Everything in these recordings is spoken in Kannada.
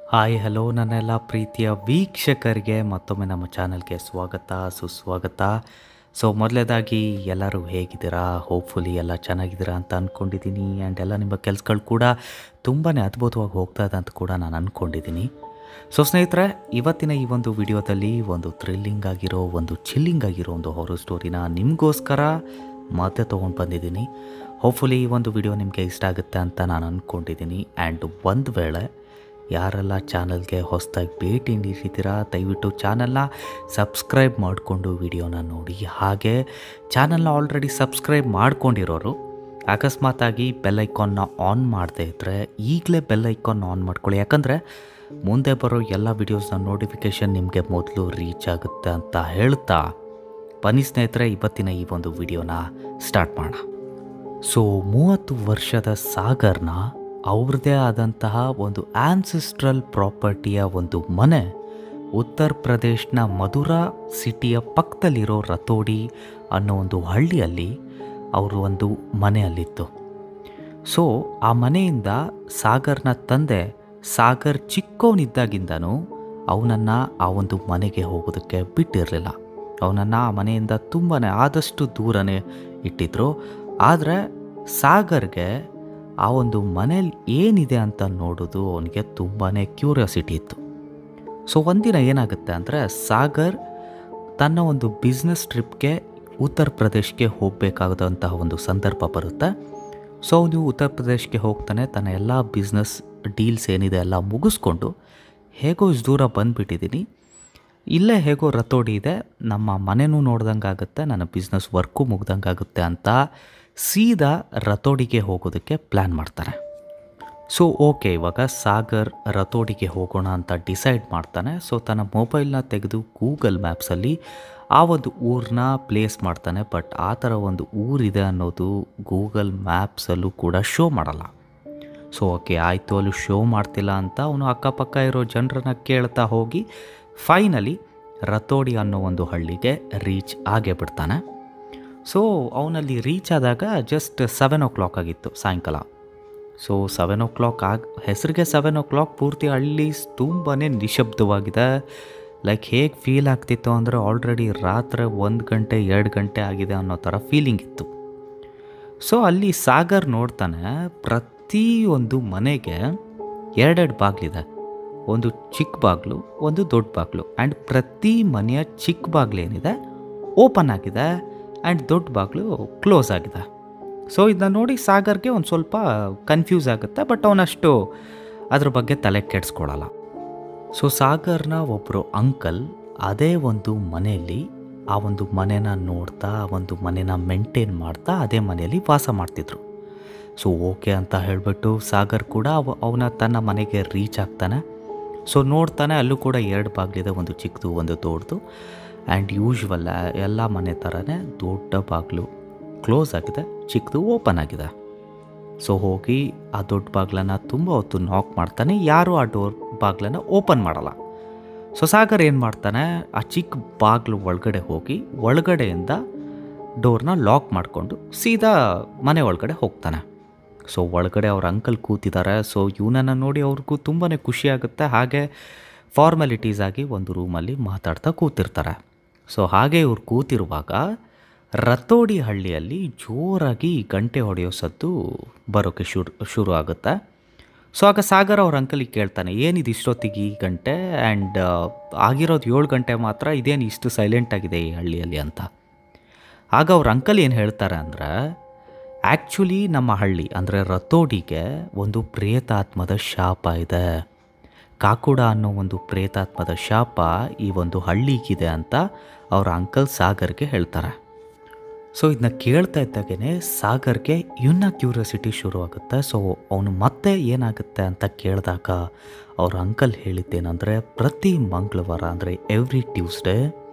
ಹಾಯ್ ಹಲೋ ನನ್ನೆಲ್ಲ ಪ್ರೀತಿಯ ವೀಕ್ಷಕರಿಗೆ ಮತ್ತೊಮ್ಮೆ ನಮ್ಮ ಚಾನಲ್ಗೆ ಸ್ವಾಗತ ಸುಸ್ವಾಗತ ಸೊ ಮೊದಲೇದಾಗಿ ಎಲ್ಲರೂ ಹೇಗಿದ್ದೀರಾ ಹೋಪ್ಫುಲಿ ಎಲ್ಲ ಚೆನ್ನಾಗಿದ್ದೀರಾ ಅಂತ ಅಂದ್ಕೊಂಡಿದ್ದೀನಿ ಆ್ಯಂಡ್ ಎಲ್ಲ ನಿಮ್ಮ ಕೆಲಸಗಳು ಕೂಡ ತುಂಬಾ ಅದ್ಭುತವಾಗಿ ಹೋಗ್ತಾ ಇದೆ ಅಂತ ಕೂಡ ನಾನು ಅಂದ್ಕೊಂಡಿದ್ದೀನಿ ಸೊ ಸ್ನೇಹಿತರೆ ಇವತ್ತಿನ ಈ ಒಂದು ವಿಡಿಯೋದಲ್ಲಿ ಒಂದು ಥ್ರಿಲ್ಲಿಂಗ್ ಆಗಿರೋ ಒಂದು ಚಿಲ್ಲಿಂಗ್ ಆಗಿರೋ ಒಂದು ಹಾರರ್ ಸ್ಟೋರಿನ ನಿಮಗೋಸ್ಕರ ಮತ್ತೆ ತೊಗೊಂಡು ಬಂದಿದ್ದೀನಿ ಹೋಪ್ಫುಲಿ ಈ ಒಂದು ವಿಡಿಯೋ ನಿಮಗೆ ಇಷ್ಟ ಆಗುತ್ತೆ ಅಂತ ನಾನು ಅಂದ್ಕೊಂಡಿದ್ದೀನಿ ಆ್ಯಂಡ್ ಒಂದು ವೇಳೆ ಯಾರೆಲ್ಲ ಚಾನಲ್ಗೆ ಹೊಸದಾಗಿ ಭೇಟಿ ನೀಡಿದ್ದೀರಾ ದಯವಿಟ್ಟು ಚಾನಲ್ನ ಸಬ್ಸ್ಕ್ರೈಬ್ ಮಾಡಿಕೊಂಡು ವಿಡಿಯೋನ ನೋಡಿ ಹಾಗೆ ಚಾನಲ್ನ ಆಲ್ರೆಡಿ ಸಬ್ಸ್ಕ್ರೈಬ್ ಮಾಡ್ಕೊಂಡಿರೋರು ಅಕಸ್ಮಾತಾಗಿ ಬೆಲ್ ಐಕಾನ್ನ ಆನ್ ಮಾಡದೇ ಇದ್ದರೆ ಈಗಲೇ ಬೆಲ್ ಐಕಾನ್ ಆನ್ ಮಾಡ್ಕೊಳ್ಳಿ ಯಾಕಂದರೆ ಮುಂದೆ ಬರೋ ಎಲ್ಲ ವಿಡಿಯೋಸ್ನ ನೋಟಿಫಿಕೇಷನ್ ನಿಮಗೆ ಮೊದಲು ರೀಚ್ ಆಗುತ್ತೆ ಅಂತ ಹೇಳ್ತಾ ಬನ್ನಿ ಸ್ನೇಹಿತರೆ ಇವತ್ತಿನ ಈ ಒಂದು ವಿಡಿಯೋನ ಸ್ಟಾರ್ಟ್ ಮಾಡೋಣ ಸೊ ಮೂವತ್ತು ವರ್ಷದ ಸಾಗರ್ನ ಅವ್ರದ್ದೇ ಆದಂತಹ ಒಂದು ಆನ್ಸಿಸ್ಟ್ರಲ್ ಪ್ರಾಪರ್ಟಿಯ ಒಂದು ಮನೆ ಉತ್ತರ ಪ್ರದೇಶನ ಮಧುರಾ ಸಿಟಿಯ ಪಕ್ಕದಲ್ಲಿರೋ ರತೋಡಿ ಅನ್ನೋ ಒಂದು ಹಳ್ಳಿಯಲ್ಲಿ ಅವರು ಒಂದು ಮನೆಯಲ್ಲಿತ್ತು ಸೊ ಆ ಮನೆಯಿಂದ ಸಾಗರ್ನ ತಂದೆ ಸಾಗರ್ ಚಿಕ್ಕವನಿದ್ದಾಗಿಂದನೂ ಅವನನ್ನು ಆ ಒಂದು ಮನೆಗೆ ಹೋಗೋದಕ್ಕೆ ಬಿಟ್ಟಿರಲಿಲ್ಲ ಅವನನ್ನು ಆ ಮನೆಯಿಂದ ತುಂಬಾ ಆದಷ್ಟು ದೂರನೇ ಇಟ್ಟಿದ್ರು ಆದರೆ ಸಾಗರ್ಗೆ ಆ ಒಂದು ಮನೇಲಿ ಏನಿದೆ ಅಂತ ನೋಡೋದು ಅವನಿಗೆ ತುಂಬಾ ಕ್ಯೂರಿಯಾಸಿಟಿ ಇತ್ತು ಸೊ ಒಂದಿನ ಏನಾಗುತ್ತೆ ಅಂದರೆ ಸಾಗರ್ ತನ್ನ ಒಂದು ಬಿಸ್ನೆಸ್ ಟ್ರಿಪ್ಗೆ ಉತ್ತರ ಪ್ರದೇಶಕ್ಕೆ ಹೋಗಬೇಕಾದಂತಹ ಒಂದು ಸಂದರ್ಭ ಬರುತ್ತೆ ಸೊ ಅವನು ಉತ್ತರ ಪ್ರದೇಶಕ್ಕೆ ಹೋಗ್ತಾನೆ ತನ್ನ ಎಲ್ಲ ಬಿಸ್ನೆಸ್ ಡೀಲ್ಸ್ ಏನಿದೆ ಎಲ್ಲ ಮುಗಿಸ್ಕೊಂಡು ಹೇಗೋ ಇಷ್ಟು ದೂರ ಬಂದುಬಿಟ್ಟಿದ್ದೀನಿ ಇಲ್ಲೇ ಹೇಗೋ ರತೋಡಿ ಇದೆ ನಮ್ಮ ಮನೆನೂ ನೋಡ್ದಂಗೆ ಆಗುತ್ತೆ ನನ್ನ ಬಿಸ್ನೆಸ್ ವರ್ಕು ಮುಗ್ದಂಗೆ ಆಗುತ್ತೆ ಅಂತ ಸೀದಾ ರತೋಡಿಗೆ ಹೋಗೋದಕ್ಕೆ ಪ್ಲ್ಯಾನ್ ಮಾಡ್ತಾರೆ ಸೊ ಓಕೆ ಇವಾಗ ಸಾಗರ್ ರತೋಡಿಗೆ ಹೋಗೋಣ ಅಂತ ಡಿಸೈಡ್ ಮಾಡ್ತಾನೆ ಸೊ ತನ್ನ ಮೊಬೈಲ್ನ ತೆಗೆದು ಗೂಗಲ್ ಮ್ಯಾಪ್ಸಲ್ಲಿ ಆ ಒಂದು ಊರನ್ನ ಪ್ಲೇಸ್ ಮಾಡ್ತಾನೆ ಬಟ್ ಆ ಥರ ಒಂದು ಊರಿದೆ ಅನ್ನೋದು ಗೂಗಲ್ ಮ್ಯಾಪ್ಸಲ್ಲೂ ಕೂಡ ಶೋ ಮಾಡಲ್ಲ ಸೊ ಓಕೆ ಆಯಿತು ಅಲ್ಲಿ ಶೋ ಮಾಡ್ತಿಲ್ಲ ಅಂತ ಅವನು ಅಕ್ಕಪಕ್ಕ ಇರೋ ಜನರನ್ನ ಕೇಳ್ತಾ ಹೋಗಿ ಫೈನಲಿ ರತೋಡಿ ಅನ್ನೋ ಒಂದು ಹಳ್ಳಿಗೆ ರೀಚ್ ಆಗೇ ಬಿಡ್ತಾನೆ ಸೊ ಅವನಲ್ಲಿ ರೀಚ್ ಆದಾಗ ಜಸ್ಟ್ ಸೆವೆನ್ ಓ ಕ್ಲಾಕ್ ಆಗಿತ್ತು ಸಾಯಂಕಾಲ ಸೊ ಸೆವೆನ್ ಓ ಕ್ಲಾಕ್ ಆಗ ಹೆಸರಿಗೆ ಸೆವೆನ್ ಓ ಕ್ಲಾಕ್ ಪೂರ್ತಿ ಹಳ್ಳಿ ತುಂಬಾ ನಿಶಬ್ದವಾಗಿದೆ ಲೈಕ್ ಹೇಗೆ ಫೀಲ್ ಆಗ್ತಿತ್ತು ಅಂದರೆ ಆಲ್ರೆಡಿ ರಾತ್ರಿ ಒಂದು ಗಂಟೆ ಎರಡು ಗಂಟೆ ಆಗಿದೆ ಅನ್ನೋ ಥರ ಫೀಲಿಂಗ್ ಇತ್ತು ಸೊ ಅಲ್ಲಿ ಸಾಗರ್ ನೋಡ್ತಾನೆ ಪ್ರತಿಯೊಂದು ಮನೆಗೆ ಎರಡೆರಡು ಬಾಗಿಲಿದೆ ಒಂದು ಚಿಕ್ಕ ಬಾಗಿಲು ಒಂದು ದೊಡ್ಡ ಬಾಗಿಲು ಆ್ಯಂಡ್ ಪ್ರತಿ ಮನೆಯ ಚಿಕ್ಕ ಬಾಗಿಲು ಏನಿದೆ ಓಪನ್ ಆಗಿದೆ ಆ್ಯಂಡ್ ದೊಡ್ಡ ಬಾಗಿಲು ಕ್ಲೋಸ್ ಆಗಿದೆ ಸೊ ಇದನ್ನ ನೋಡಿ ಸಾಗರ್ಗೆ ಒಂದು ಸ್ವಲ್ಪ ಕನ್ಫ್ಯೂಸ್ ಆಗುತ್ತೆ ಬಟ್ ಅವನಷ್ಟು ಅದ್ರ ಬಗ್ಗೆ ತಲೆ ಕೆಡಿಸ್ಕೊಳ್ಳಲ್ಲ ಸೊ ಸಾಗರ್ನ ಒಬ್ಬರು ಅಂಕಲ್ ಅದೇ ಒಂದು ಮನೆಯಲ್ಲಿ ಆ ಒಂದು ಮನೆನ ನೋಡ್ತಾ ಆ ಒಂದು ಮನೆನ ಮೇಂಟೈನ್ ಮಾಡ್ತಾ ಅದೇ ಮನೆಯಲ್ಲಿ ವಾಸ ಮಾಡ್ತಿದ್ರು ಸೊ ಓಕೆ ಅಂತ ಹೇಳಿಬಿಟ್ಟು ಸಾಗರ್ ಕೂಡ ಅವ ಅವನ ತನ್ನ ಮನೆಗೆ ರೀಚ್ ಆಗ್ತಾನೆ ಸೊ ನೋಡ್ತಾನೆ ಅಲ್ಲೂ ಕೂಡ ಎರಡು ಬಾಗಿಲಿದೆ ಒಂದು ಚಿಕ್ಕದು ಒಂದು ದೊಡ್ಡದು ಆ್ಯಂಡ್ ಯೂಶ್ವಲ್ ಎಲ್ಲ ಮನೆ ಥರನೇ ದೊಡ್ಡ ಬಾಗಿಲು ಕ್ಲೋಸ್ ಆಗಿದೆ ಚಿಕ್ಕದು ಓಪನ್ ಆಗಿದೆ ಸೊ ಹೋಗಿ ಆ ದೊಡ್ಡ ಬಾಗಿಲನ್ನು ತುಂಬ ಹೊತ್ತು ನಾಕ್ ಮಾಡ್ತಾನೆ ಯಾರೂ ಆ ಡೋರ್ ಬಾಗಿಲನ್ನು ಓಪನ್ ಮಾಡಲ್ಲ ಸೊ ಸಾಗರ್ ಏನು ಮಾಡ್ತಾನೆ ಆ ಚಿಕ್ಕ ಬಾಗಿಲು ಒಳಗಡೆ ಹೋಗಿ ಒಳಗಡೆಯಿಂದ ಡೋರ್ನ ಲಾಕ್ ಮಾಡಿಕೊಂಡು ಸೀದಾ ಮನೆ ಒಳಗಡೆ ಹೋಗ್ತಾನೆ ಸೊ ಒಳಗಡೆ ಅವ್ರ ಅಂಕಲ್ ಕೂತಿದ್ದಾರೆ ಸೊ ಇವನನ್ನು ನೋಡಿ ಅವ್ರಿಗೂ ತುಂಬಾ ಖುಷಿಯಾಗುತ್ತೆ ಹಾಗೆ ಫಾರ್ಮಾಲಿಟೀಸ್ ಆಗಿ ಒಂದು ರೂಮಲ್ಲಿ ಮಾತಾಡ್ತಾ ಕೂತಿರ್ತಾರೆ ಸೊ ಹಾಗೆ ಇವ್ರು ಕೂತಿರುವಾಗ ರತೋಡಿ ಹಳ್ಳಿಯಲ್ಲಿ ಜೋರಾಗಿ ಗಂಟೆ ಹೊಡೆಯೋ ಸದ್ದು ಬರೋಕ್ಕೆ ಶುರು ಶುರು ಆಗುತ್ತೆ ಸೊ ಆಗ ಸಾಗರ್ ಅವ್ರ ಅಂಕಲಿಗೆ ಕೇಳ್ತಾನೆ ಏನಿದು ಇಷ್ಟೊತ್ತಿಗೆ ಈ ಗಂಟೆ ಆ್ಯಂಡ್ ಆಗಿರೋದು ಏಳು ಗಂಟೆ ಮಾತ್ರ ಇದೇನು ಇಷ್ಟು ಸೈಲೆಂಟ್ ಆಗಿದೆ ಈ ಹಳ್ಳಿಯಲ್ಲಿ ಅಂತ ಆಗ ಅವ್ರ ಅಂಕಲ್ ಏನು ಹೇಳ್ತಾರೆ ಅಂದರೆ ಆ್ಯಕ್ಚುಲಿ ನಮ್ಮ ಹಳ್ಳಿ ಅಂದರೆ ರತೋಡಿಗೆ ಒಂದು ಪ್ರೇತಾತ್ಮದ ಶಾಪ ಇದೆ ಕಾಕುಡ ಅನ್ನೋ ಒಂದು ಪ್ರೇತಾತ್ಮದ ಶಾಪ ಈ ಒಂದು ಹಳ್ಳಿಗಿದೆ ಅಂತ ಅವ್ರ ಅಂಕಲ್ ಸಾಗರ್ಗೆ ಹೇಳ್ತಾರೆ ಸೊ ಇದನ್ನ ಕೇಳ್ತಾ ಇದ್ದಾಗೇ ಸಾಗರ್ಗೆ ಇನ್ನೂ ಕ್ಯೂರಿಯಾಸಿಟಿ ಶುರು ಆಗುತ್ತೆ ಸೊ ಅವನು ಮತ್ತೆ ಏನಾಗುತ್ತೆ ಅಂತ ಕೇಳಿದಾಗ ಅವ್ರ ಅಂಕಲ್ ಹೇಳಿದ್ದೇನೆಂದರೆ ಪ್ರತಿ ಮಂಗಳವಾರ ಅಂದರೆ ಎವ್ರಿ ಟ್ಯೂಸ್ಡೇ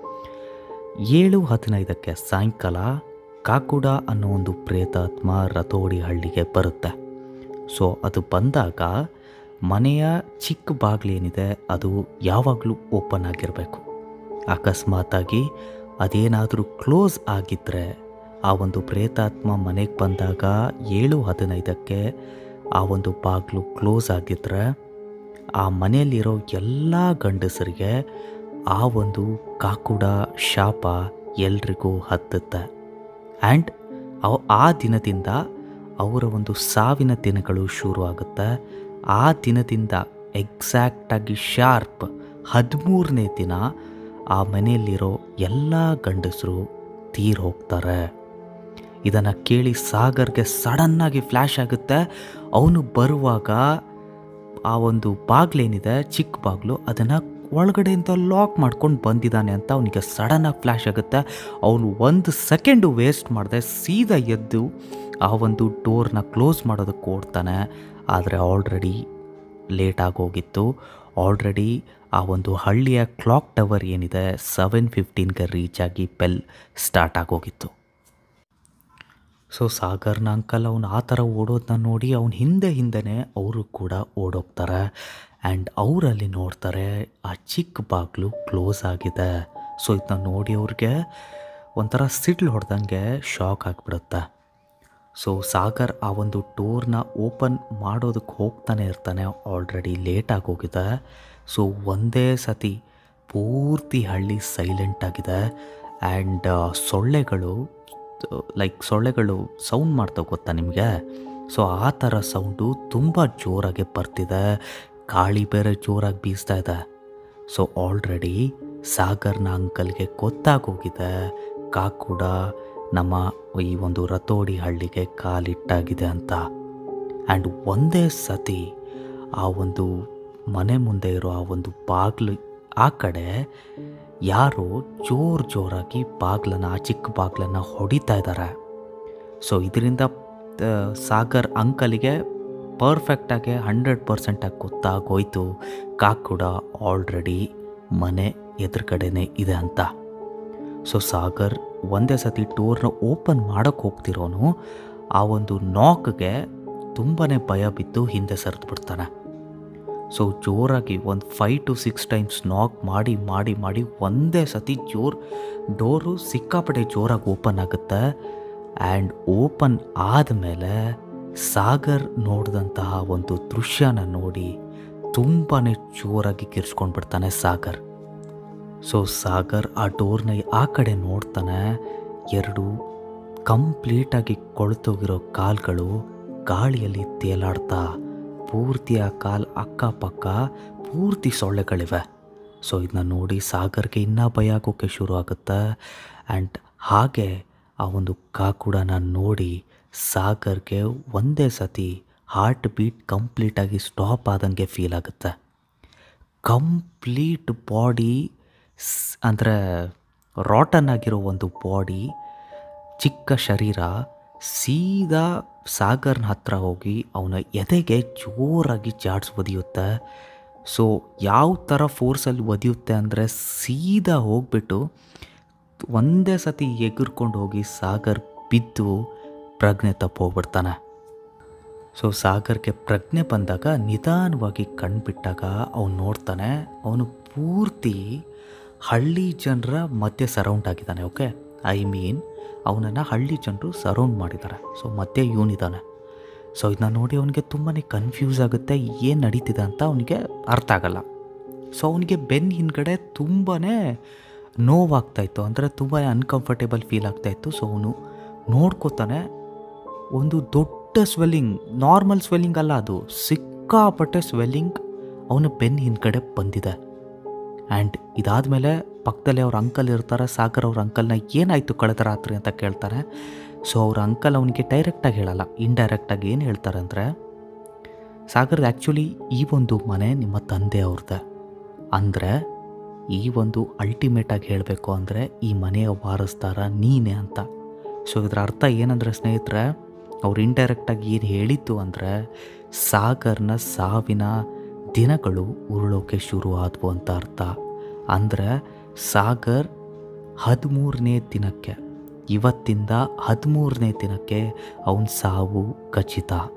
ಏಳು ಹದಿನೈದಕ್ಕೆ ಸಾಯಂಕಾಲ ಕಾಕುಡ ಅನ್ನೋ ಒಂದು ಪ್ರೇತಾತ್ಮ ರತೋಡಿ ಹಳ್ಳಿಗೆ ಬರುತ್ತೆ ಸೊ ಅದು ಬಂದಾಗ ಮನೆಯ ಚಿಕ್ಕ ಬಾಗಿಲೇನಿದೆ ಅದು ಯಾವಾಗಲೂ ಓಪನ್ ಆಗಿರಬೇಕು ಅಕಸ್ಮಾತಾಗಿ ಅದೇನಾದರೂ ಕ್ಲೋಸ್ ಆಗಿದ್ದರೆ ಆ ಒಂದು ಪ್ರೇತಾತ್ಮ ಮನೆಗೆ ಬಂದಾಗ ಏಳು ಹದಿನೈದಕ್ಕೆ ಆ ಒಂದು ಬಾಗಿಲು ಕ್ಲೋಸ್ ಆಗಿದ್ದರೆ ಆ ಮನೆಯಲ್ಲಿರೋ ಎಲ್ಲ ಗಂಡಸರಿಗೆ ಆ ಒಂದು ಕಾಕುಡ ಶಾಪ ಎಲ್ರಿಗೂ ಹತ್ತುತ್ತೆ ಆ್ಯಂಡ್ ಅವ್ ಆ ದಿನದಿಂದ ಅವರ ಒಂದು ಸಾವಿನ ದಿನಗಳು ಶುರು ಆಗುತ್ತೆ ಆ ದಿನದಿಂದ ಎಕ್ಸಾಕ್ಟಾಗಿ ಶಾರ್ಪ್ ಹದಿಮೂರನೇ ದಿನ ಆ ಮನೆಯಲ್ಲಿರೋ ಎಲ್ಲ ಗಂಡಸರು ತೀರ್ ಹೋಗ್ತಾರೆ ಇದನ್ನು ಕೇಳಿ ಸಾಗರ್ಗೆ ಸಡನ್ನಾಗಿ ಫ್ಲ್ಯಾಶ್ ಆಗುತ್ತೆ ಅವನು ಬರುವಾಗ ಆ ಒಂದು ಬಾಗ್ಲೇನಿದೆ ಚಿಕ್ಕ ಬಾಗಿಲು ಅದನ್ನು ಒಳಗಡೆಯಿಂದ ಲಾಕ್ ಮಾಡ್ಕೊಂಡು ಬಂದಿದ್ದಾನೆ ಅಂತ ಅವನಿಗೆ ಸಡನ್ನಾಗಿ ಫ್ಲ್ಯಾಶ್ ಆಗುತ್ತೆ ಅವನು ಒಂದು ಸೆಕೆಂಡು ವೇಸ್ಟ್ ಮಾಡಿದೆ ಸೀದಾ ಎದ್ದು ಆ ಒಂದು ಡೋರ್ನ ಕ್ಲೋಸ್ ಮಾಡೋದಕ್ಕೆ ಓಡ್ತಾನೆ ಆದರೆ ಆಲ್ರೆಡಿ ಲೇಟ್ ಆಗೋಗಿತ್ತು ಆಲ್ರೆಡಿ ಆ ಒಂದು ಹಳ್ಳಿಯ ಕ್ಲಾಕ್ ಟವರ್ ಏನಿದೆ ಸೆವೆನ್ ಫಿಫ್ಟೀನ್ಗೆ ರೀಚ್ ಆಗಿ ಬೆಲ್ ಸ್ಟಾರ್ಟ್ ಆಗೋಗಿತ್ತು ಸೊ ಸಾಗರ್ನ ಅಂಕಲ್ ಅವನು ಆ ಥರ ಓಡೋದನ್ನ ನೋಡಿ ಅವನ ಹಿಂದೆ ಹಿಂದೆನೇ ಅವರು ಕೂಡ ಓಡೋಗ್ತಾರೆ ಆ್ಯಂಡ್ ಅವರಲ್ಲಿ ನೋಡ್ತಾರೆ ಆ ಚಿಕ್ಕ ಬಾಗಿಲು ಕ್ಲೋಸ್ ಆಗಿದೆ ಸೊ ಇದನ್ನ ನೋಡಿ ಅವ್ರಿಗೆ ಒಂಥರ ಸಿಡ್ಲು ಹೊಡೆದಂಗೆ ಶಾಕ್ ಆಗಿಬಿಡುತ್ತೆ ಸೊ ಸಾಗರ್ ಆ ಒಂದು ಡೋರ್ನ ಓಪನ್ ಮಾಡೋದಕ್ಕೆ ಹೋಗ್ತಾನೆ ಇರ್ತಾನೆ ಆಲ್ರೆಡಿ ಲೇಟ್ ಆಗೋಗಿದೆ ಸೊ ಒಂದೇ ಸತಿ ಪೂರ್ತಿ ಹಳ್ಳಿ ಸೈಲೆಂಟ್ ಆಗಿದೆ ಆ್ಯಂಡ್ ಸೊಳ್ಳೆಗಳು ಲೈಕ್ ಸೊಳ್ಳೆಗಳು ಸೌಂಡ್ ಮಾಡ್ತಾವೆ ಗೊತ್ತಾ ನಿಮಗೆ ಸೊ ಆ ಥರ ಸೌಂಡು ತುಂಬ ಜೋರಾಗಿ ಬರ್ತಿದೆ ಗಾಳಿ ಬೇರೆ ಜೋರಾಗಿ ಬೀಸ್ತಾ ಇದೆ ಸೊ ಆಲ್ರೆಡಿ ಸಾಗರ್ನ ಅಂಕಲ್ಗೆ ಗೊತ್ತಾಗೋಗಿದೆ ಕಾಕುಡ ನಮ್ಮ ಈ ಒಂದು ರತೋಡಿ ಹಳ್ಳಿಗೆ ಕಾಲಿಟ್ಟಾಗಿದೆ ಅಂತ ಆ್ಯಂಡ್ ಒಂದೇ ಸತಿ ಆ ಒಂದು ಮನೆ ಮುಂದೆ ಇರೋ ಆ ಒಂದು ಬಾಗಿಲು ಆ ಕಡೆ ಯಾರೋ ಜೋರು ಜೋರಾಗಿ ಬಾಗ್ಲನ್ನ ಆ ಚಿಕ್ಕ ಬಾಗ್ಲನ್ನ ಹೊಡಿತಾ ಇದ್ದಾರೆ ಸೊ ಇದರಿಂದ ಆ, ಸಾಗರ್ ಅಂಕಲಿಗೆ ಪರ್ಫೆಕ್ಟಾಗಿ ಹಂಡ್ರೆಡ್ ಪರ್ಸೆಂಟಾಗಿ ಗೊತ್ತಾಗೋಯ್ತು ಕಾಕುಡ ಆಲ್ರೆಡಿ ಮನೆ ಎದುರುಗಡೆನೇ ಇದೆ ಅಂತ ಸೊ ಸಾಗರ್ ಒಂದೇ ಸತಿ ಡೋರ್ನ ಓಪನ್ ಮಾಡೋಕ್ಕೆ ಹೋಗ್ತಿರೋನು ಆ ಒಂದು ನಾಕ್ಗೆ ತುಂಬಾ ಭಯ ಬಿದ್ದು ಹಿಂದೆ ಸರಿದು ಬಿಡ್ತಾನೆ ಸೊ ಜೋರಾಗಿ ಒಂದು ಫೈವ್ ಟು ಸಿಕ್ಸ್ ಟೈಮ್ಸ್ ನಾಕ್ ಮಾಡಿ ಮಾಡಿ ಮಾಡಿ ಒಂದೇ ಸತಿ ಜೋರು ಡೋರು ಸಿಕ್ಕಾಪಟ್ಟೆ ಜೋರಾಗಿ ಓಪನ್ ಆಗುತ್ತೆ ಆ್ಯಂಡ್ ಓಪನ್ ಆದಮೇಲೆ ಸಾಗರ್ ನೋಡಿದಂತಹ ಒಂದು ದೃಶ್ಯನ ನೋಡಿ ತುಂಬಾ ಜೋರಾಗಿ ಕಿರ್ಚ್ಕೊಂಡು ಬಿಡ್ತಾನೆ ಸಾಗರ್ ಸೊ ಸಾಗರ್ ಆ ಡೋರ್ನ ಆ ಕಡೆ ನೋಡ್ತಾನೆ ಎರಡು ಕಂಪ್ಲೀಟಾಗಿ ಕೊಳ್ತೋಗಿರೋ ಕಾಲ್ಗಳು ಗಾಳಿಯಲ್ಲಿ ತೇಲಾಡ್ತಾ ಪೂರ್ತಿ ಆ ಕಾಲ್ ಅಕ್ಕಪಕ್ಕ ಪೂರ್ತಿ ಸೊಳ್ಳೆಗಳಿವೆ ಸೊ ಇದನ್ನ ನೋಡಿ ಸಾಗರ್ಗೆ ಇನ್ನೂ ಭಯ ಆಗೋಕ್ಕೆ ಶುರು ಆಗುತ್ತೆ ಆ್ಯಂಡ್ ಹಾಗೆ ಆ ಒಂದು ಕಾಕುಡನ ನೋಡಿ ಸಾಗರ್ಗೆ ಒಂದೇ ಸತಿ ಹಾರ್ಟ್ ಬೀಟ್ ಕಂಪ್ಲೀಟಾಗಿ ಸ್ಟಾಪ್ ಆದಂಗೆ ಫೀಲ್ ಆಗುತ್ತೆ ಕಂಪ್ಲೀಟ್ ಬಾಡಿ ಅಂದರೆ ರಾಟನ್ ಆಗಿರೋ ಒಂದು ಬಾಡಿ ಚಿಕ್ಕ ಶರೀರ ಸೀದಾ ಸಾಗರ್ನ ಹತ್ರ ಹೋಗಿ ಅವನ ಎದೆಗೆ ಜೋರಾಗಿ ಚಾಡ್ಸ್ ಒದಿಯುತ್ತೆ ಸೊ ಯಾವ ಥರ ಫೋರ್ಸಲ್ಲಿ ಒದಿಯುತ್ತೆ ಅಂದರೆ ಸೀದಾ ಹೋಗ್ಬಿಟ್ಟು ಒಂದೇ ಸತಿ ಎಗರ್ಕೊಂಡು ಹೋಗಿ ಸಾಗರ್ ಬಿದ್ದು ಪ್ರಜ್ಞೆ ತಪ್ಪೋಗ್ಬಿಡ್ತಾನೆ ಸೊ ಸಾಗರ್ಗೆ ಪ್ರಜ್ಞೆ ಬಂದಾಗ ನಿಧಾನವಾಗಿ ಕಣ್ಬಿಟ್ಟಾಗ ಅವನು ನೋಡ್ತಾನೆ ಅವನು ಪೂರ್ತಿ ಹಳ್ಳಿ ಜನರ ಮಧ್ಯೆ ಸರೌಂಡ್ ಆಗಿದ್ದಾನೆ ಓಕೆ ಐ ಮೀನ್ ಅವನನ್ನು ಹಳ್ಳಿ ಜನರು ಸರೌಂಡ್ ಮಾಡಿದ್ದಾರೆ ಸೊ ಮಧ್ಯೆ ಇವನಿದ್ದಾನೆ ಸೊ ಇದನ್ನ ನೋಡಿ ಅವನಿಗೆ ತುಂಬಾ ಕನ್ಫ್ಯೂಸ್ ಆಗುತ್ತೆ ಏನು ನಡೀತಿದೆ ಅಂತ ಅವನಿಗೆ ಅರ್ಥ ಆಗಲ್ಲ ಸೊ ಅವನಿಗೆ ಬೆನ್ನ ಹಿಂದ್ಗಡೆ ತುಂಬಾ ನೋವಾಗ್ತಾಯಿತ್ತು ಅಂದರೆ ತುಂಬ ಅನ್ಕಂಫರ್ಟೇಬಲ್ ಫೀಲ್ ಆಗ್ತಾಯಿತ್ತು ಸೊ ಅವನು ನೋಡ್ಕೋತಾನೆ ಒಂದು ದೊಡ್ಡ ಸ್ವೆಲ್ಲಿಂಗ್ ನಾರ್ಮಲ್ ಸ್ವೆಲ್ಲಿಂಗ್ ಅಲ್ಲ ಅದು ಸಿಕ್ಕಾಪಟ್ಟೆ ಸ್ವೆಲ್ಲಿಂಗ್ ಅವನ ಬೆನ್ನ ಹಿಂದ್ಗಡೆ ಬಂದಿದೆ ಆ್ಯಂಡ್ ಇದಾದಮೇಲೆ ಪಕ್ಕದಲ್ಲಿ ಅವ್ರ ಅಂಕಲ್ ಇರ್ತಾರೆ ಸಾಗರ್ ಅವ್ರ ಅಂಕಲ್ನ ಏನಾಯಿತು ಕಳೆದ ರಾತ್ರಿ ಅಂತ ಕೇಳ್ತಾರೆ ಸೊ ಅವ್ರ ಅಂಕಲ್ ಅವನಿಗೆ ಡೈರೆಕ್ಟಾಗಿ ಹೇಳಲ್ಲ ಇಂಡೈರೆಕ್ಟಾಗಿ ಏನು ಹೇಳ್ತಾರೆ ಅಂದರೆ ಸಾಗರ್ ಆ್ಯಕ್ಚುಲಿ ಈ ಒಂದು ಮನೆ ನಿಮ್ಮ ತಂದೆ ಅವ್ರದ್ದೆ ಅಂದರೆ ಈ ಒಂದು ಅಲ್ಟಿಮೇಟಾಗಿ ಹೇಳಬೇಕು ಅಂದರೆ ಈ ಮನೆಯ ವಾರಸ್ದಾರ ನೀನೇ ಅಂತ ಸೊ ಇದರ ಅರ್ಥ ಏನಂದರೆ ಸ್ನೇಹಿತರೆ ಅವ್ರು ಇಂಡೈರೆಕ್ಟಾಗಿ ಏನು ಹೇಳಿದ್ದು ಅಂದರೆ ಸಾಗರ್ನ ಸಾವಿನ ದಿನಗಳು ಉರುಳೋಕೆ ಶುರು ಆದವು ಅಂತ ಅರ್ಥ ಅಂದರೆ ಸಾಗರ್ ಹದಿಮೂರನೇ ದಿನಕ್ಕೆ ಇವತ್ತಿಂದ ಹದಿಮೂರನೇ ದಿನಕ್ಕೆ ಅವನ ಸಾವು ಖಚಿತ